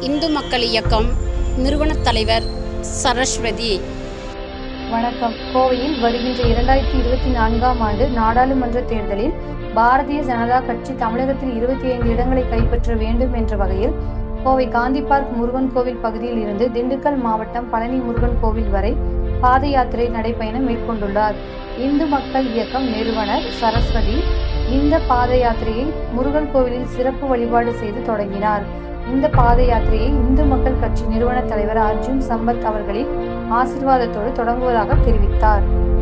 இந்து மக்கள் இயக்கம் நிறுவனத் தலைவர் சரஸ்வதி வணக்கம் கோவையில் வருகின்ற இரண்டாயிரத்தி இருபத்தி நான்காம் ஆண்டு நாடாளுமன்ற தேர்தலில் பாரதிய ஜனதா கட்சி தமிழகத்தில் இருபத்தி ஐந்து இடங்களை கைப்பற்ற வேண்டும் என்ற வகையில் கோவை காந்தி பார்க் முருகன் கோவில் பகுதியில் இருந்து திண்டுக்கல் மாவட்டம் பழனி முருகன் கோவில் வரை பாத யாத்திரை நடைப்பயணம் மேற்கொண்டுள்ளார் இந்து மக்கள் இயக்கம் நிறுவனர் சரஸ்வதி இந்த பாத யாத்திரையை முருகன் கோவிலில் சிறப்பு வழிபாடு செய்து தொடங்கினார் இந்த பாத யாத்திரையை இந்து மக்கள் கட்சி நிறுவன தலைவர் அர்ஜுன் சம்பத் அவர்களின் ஆசிர்வாதத்தோடு தொடங்குவதாக தெரிவித்தார்